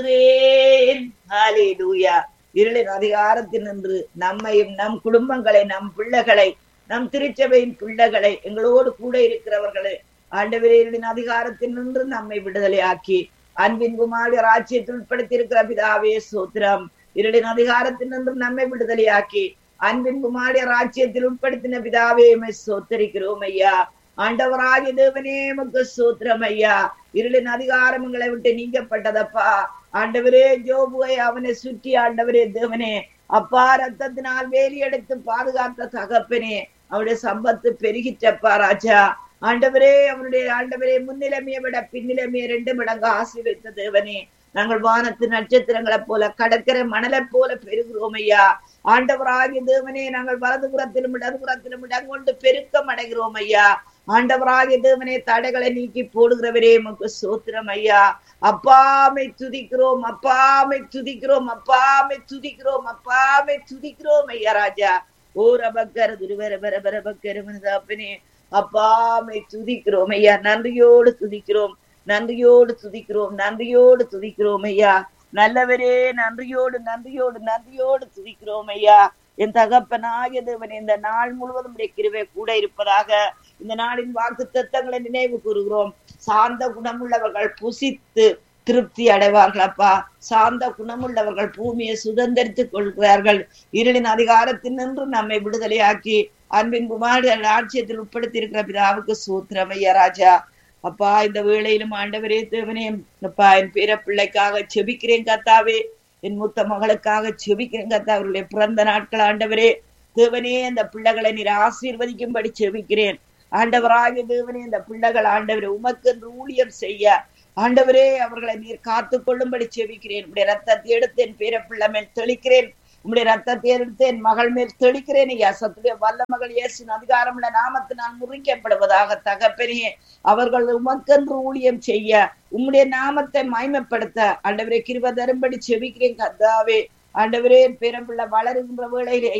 ஹalleluya இருளின் அதிகாரத்தில் நின்று நம்மையும் நம் குடும்பங்களை நம் பிள்ளைகளை நம் திருச்சபையின் பிள்ளைகளை எங்களோடு கூட இருக்கிறவர்களை ஆண்டவரே இருளின் அதிகாரத்தில் நின்று நம்மை விடுதலையாக்கி அன்பின் குமாரி ராஜ்யத்தில் உட்படுத்தி இருக்கிற பிதாவே சோத்திரம் இருளின் அதிகாரத்தில் நின்று நம்மை விடுதலையாக்கி அன்பின் குமாரிய ராஜ்யத்தில் உட்படுத்தின பிதாவே எம்மை சோத்தரிக்கிறோம் ஐயா ஆண்டவராகிய தேவனே உமக்கு சோத்திரம் ஐயா இருளின் அதிகாரம் எங்களை விட்டு நீங்கப்பட்டதப்பா ஆண்டவரே ஜோபுவை அவனை சுற்றி ஆண்டவரே தேவனே அப்பா ரத்தத்தினால் வேலி எடுத்து பாதுகாத்த தகப்பனே அவருடைய சம்பத்து பெருகிட்டப்பா ராஜா ஆண்டவரே அவனுடைய ஆண்டவரே முன்னிலைமையை விட பின்னிலைமையை ரெண்டு மடங்கு ஆசி வைத்த தேவனே நாங்கள் வானத்து நட்சத்திரங்களை போல கடற்கரை மணலை போல பெருகிறோம் ஐயா ஆண்டவராகிய தேவனே நாங்கள் வலதுபுறத்திலும் இடதுபுறத்திலும் இடங்கொண்டு பெருக்கம் அடைகிறோம் ஐயா ஆண்டவராகிய தேவனே தடைகளை நீக்கி போடுகிறவரே உமக்கு சோத்திரம் ஐயா அப்பாமை துதிக்கிறோம் அப்பாமை துதிக்கிறோம் அப்பாமை துதிக்கிறோம் அப்பாமை துதிக்கிறோம் ஐயா ராஜா ஓ ரபக்கர துருவர பர பர பக்கர மனதாப்பனே அப்பாமை துதிக்கிறோம் ஐயா நன்றியோடு துதிக்கிறோம் நன்றியோடு துதிக்கிறோம் நன்றியோடு துதிக்கிறோம் ஐயா நல்லவரே நன்றியோடு நன்றியோடு நன்றியோடு துதிக்கிறோம் ஐயா என் தகப்பனாகிய தேவன் இந்த நாள் முழுவதும் கிருவை கூட இருப்பதாக இந்த நாளின் வாக்கு தத்தங்களை நினைவு கூறுகிறோம் சார்ந்த குணமுள்ளவர்கள் புசித்து திருப்தி அடைவார்கள் அப்பா சார்ந்த குணமுள்ளவர்கள் பூமியை சுதந்திரித்துக் கொள்கிறார்கள் இருளின் அதிகாரத்தில் நின்று நம்மை விடுதலையாக்கி அன்பின் குமார் ஆட்சியத்தில் உட்படுத்தி இருக்கிற பிதாவுக்கு சூத்திரம் ஐயா ராஜா அப்பா இந்த வேளையிலும் ஆண்டவரே தேவனே அப்பா என் பேர பிள்ளைக்காக செபிக்கிறேன் கத்தாவே என் மூத்த மகளுக்காக செபிக்கிறேன் கத்தா அவருடைய பிறந்த நாட்கள் ஆண்டவரே தேவனே அந்த பிள்ளைகளை நீர் ஆசீர்வதிக்கும்படி செபிக்கிறேன் ஆண்டவராகிய தேவனே இந்த பிள்ளைகள் ஆண்டவரே உமக்கென்று ஊழியம் செய்ய ஆண்டவரே அவர்களை நீர் காத்து கொள்ளும்படி செபிக்கிறேன் உடைய ரத்தத்தை எடுத்து என் பேர பிள்ளை மேல் தெளிக்கிறேன் உம்முடைய ரத்தத்தை எடுத்து என் மகள் மேல் தெளிக்கிறேன் ஐயா சத்துடைய வல்ல மகள் இயேசின் அதிகாரமுள்ள நாமத்தினால் முறிக்கப்படுவதாக தகப்பெரிய அவர்கள் உமக்கென்று ஊழியம் செய்ய உம்முடைய நாமத்தை மைமைப்படுத்த ஆண்டவரே கிருப தரும்படி செபிக்கிறேன் கத்தாவே ஆண்டவரே பேரம்பிள்ள வளருகின்ற வேளையிலே